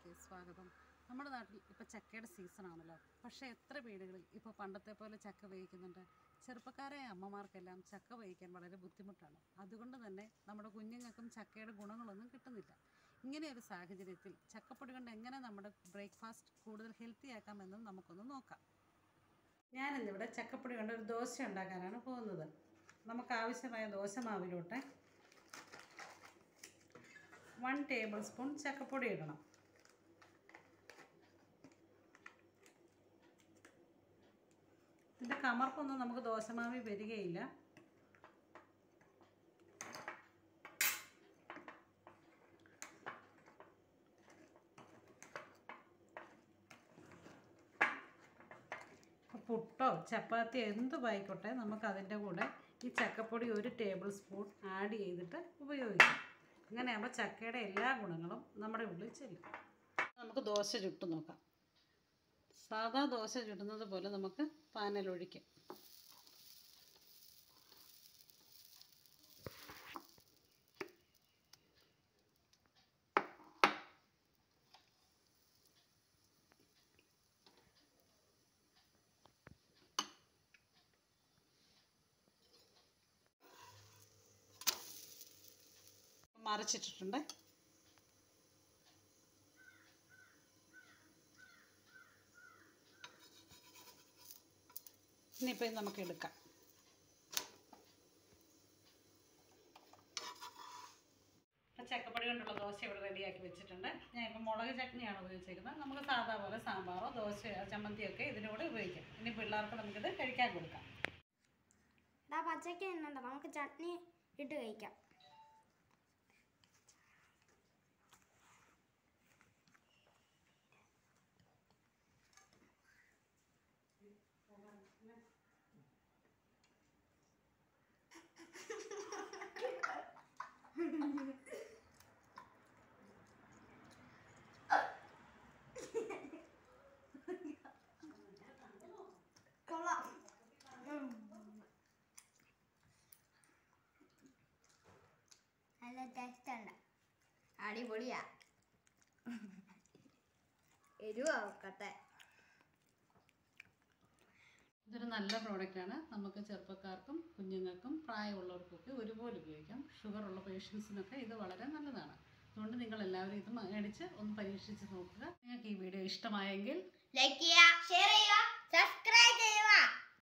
വീഡിയോയിലേക്ക് സ്വാഗതം നമ്മുടെ നാട്ടിൽ ഇപ്പോൾ ചക്കയുടെ സീസണാണല്ലോ പക്ഷേ എത്ര വീടുകളിൽ ഇപ്പോൾ പണ്ടത്തെ പോലെ ചക്ക വേവിക്കുന്നുണ്ട് ചെറുപ്പക്കാരായ അമ്മമാർക്കെല്ലാം ചക്ക വേവിക്കാൻ വളരെ ബുദ്ധിമുട്ടാണ് അതുകൊണ്ട് തന്നെ നമ്മുടെ കുഞ്ഞുങ്ങൾക്കും ചക്കയുടെ ഗുണങ്ങളൊന്നും കിട്ടുന്നില്ല ഇങ്ങനെ ഒരു സാഹചര്യത്തിൽ ചക്കപ്പൊടി കൊണ്ട് എങ്ങനെ നമ്മുടെ ബ്രേക്ക്ഫാസ്റ്റ് കൂടുതൽ ഹെൽത്തി ആക്കാമെന്നും നമുക്കൊന്ന് നോക്കാം ഞാനിന്നിവിടെ ചക്കപ്പൊടി കൊണ്ട് ഒരു ദോശ ഉണ്ടാക്കാനാണ് പോകുന്നത് നമുക്ക് ആവശ്യമായ ദോശ മാവിലോട്ട് വൺ ടേബിൾ സ്പൂൺ ചക്കപ്പൊടി ഇടണം ഇതിൻ്റെ കമർപ്പൊന്നും നമുക്ക് ദോശമാവി വരികയില്ല പുട്ടോ ചപ്പാത്തിയോ എന്തും ആയിക്കോട്ടെ നമുക്ക് അതിൻ്റെ കൂടെ ഈ ചക്കപ്പൊടി ഒരു ടേബിൾ സ്പൂൺ ആഡ് ചെയ്തിട്ട് ഉപയോഗിക്കാം അങ്ങനെയാകുമ്പോൾ ചക്കയുടെ എല്ലാ ഗുണങ്ങളും നമ്മുടെ ഉള്ളിൽ ചെല്ലും നമുക്ക് ദോശ ചുട്ടു നോക്കാം സാധാ ദോശ ചുടുന്നത് പോലെ നമുക്ക് പാനൽ ഒഴിക്കാം മറിച്ചിട്ടിട്ടുണ്ട് ഇനിയിപ്പോൾ ഇത് നമുക്ക് എടുക്കാം അപ്പോൾ ചക്കപ്പൊടി കൊണ്ടുള്ള ദോശ ഇവിടെ റെഡിയാക്കി വെച്ചിട്ടുണ്ട് ഞാൻ ഇപ്പോൾ മുളക് ചട്നിയാണ് ഉപയോഗിച്ചിരിക്കുന്നത് നമുക്ക് സാധാ പോലെ സാമ്പാറോ ദോശയോ ചമ്മന്തിയൊക്കെ ഇതിൻ്റെ കൂടെ ഉപയോഗിക്കാം ഇനി പിള്ളേർക്ക് നമുക്കിത് കഴിക്കാൻ കൊടുക്കാം ഡാ പച്ചക്ക എന്നുണ്ടോ നമുക്ക് ചട്നി ഇട്ട് കഴിക്കാം കൊള്ളാം ഉം. നല്ല ടേസ്റ്റ് ഉണ്ട് അടിപൊളിയാ എരിവാക്കട്ടെ ഇതൊരു നല്ല പ്രോഡക്റ്റാണ് നമുക്ക് ചെറുപ്പക്കാർക്കും കുഞ്ഞുങ്ങൾക്കും പ്രായമുള്ളവർക്കൊക്കെ ഒരുപോലെ ഉപയോഗിക്കാം ഷുഗർ ഉള്ള പേഷ്യൻസിനൊക്കെ ഇത് വളരെ നല്ലതാണ് അതുകൊണ്ട് നിങ്ങൾ എല്ലാവരും ഇത് മേടിച്ച് ഒന്ന് പരീക്ഷിച്ച് നോക്കുക നിങ്ങൾക്ക് ഈ വീഡിയോ ഇഷ്ടമായെങ്കിൽ ലൈക്ക് ചെയ്യുക ഷെയർ ചെയ്യുക